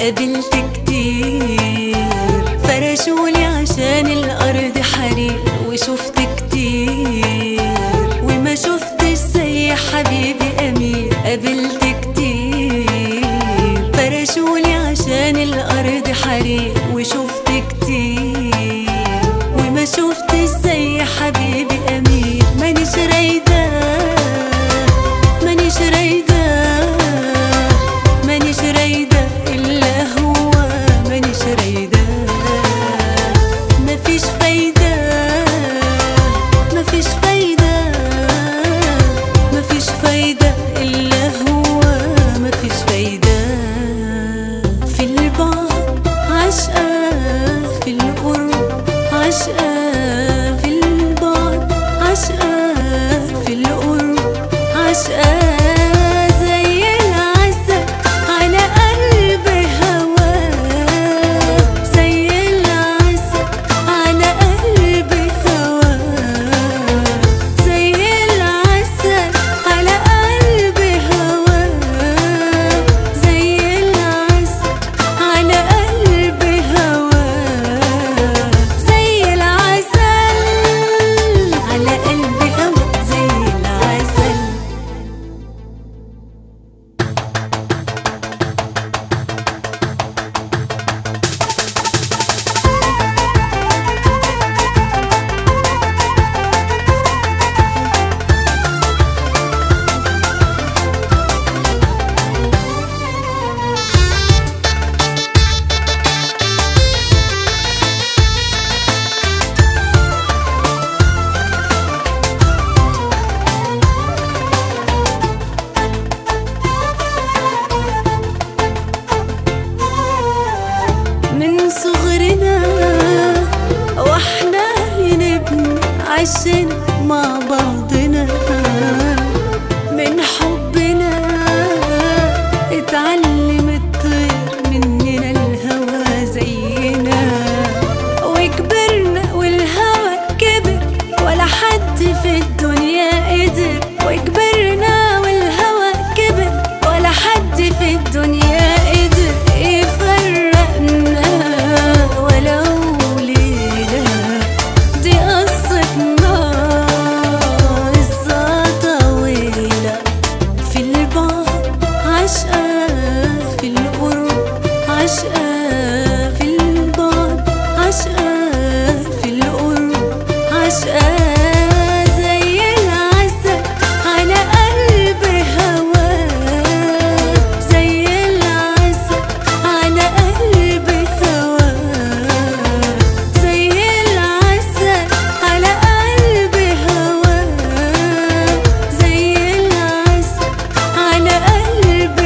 قابلت كتير فرشولي عشان الأرض حريق وشفت كتير وما شفتش زي حبيبي أمير قابلت كتير فرشولي عشان الأرض حريق وشفت كتير وما شفتش زي حبيبي أمير مانيش رايدة مانيش رايدة مانيش رايدة إلا هو مانيش رايدة مفيش فايدة مفيش فايدة مفيش فايدة إلا هو مفيش فايدة في البعد عشقة في القرب عشقة في البعد عشقة في القرب عشقة زي العسل على قلب هواه زي العسل على قلب هواه زي العسل على قلب هواه زي العسل على قلب هواه زي العسل على قلب هواه زي العسل من صغرنا واحنا بنبني عشنا مع بعضنا من حبنا اتعلم الطير مننا الهوى زينا وكبرنا والهوى كبر ولا حد في الدنيا قدر وكبرنا والهوى كبر ولا حد في الدنيا قدر يفرقنا ولو ليلة دي قصتنا قصة طويلة في البعد عشقة في القرب عشقة في البعد عشقة في القرب عشقة زي العسل على قلب هواه زي العسل على قلب هواه زي العسل على قلب هواه زي العسل على قلب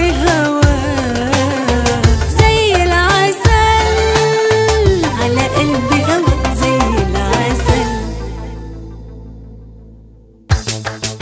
هواه زي العسل على قلب هواه زي العسل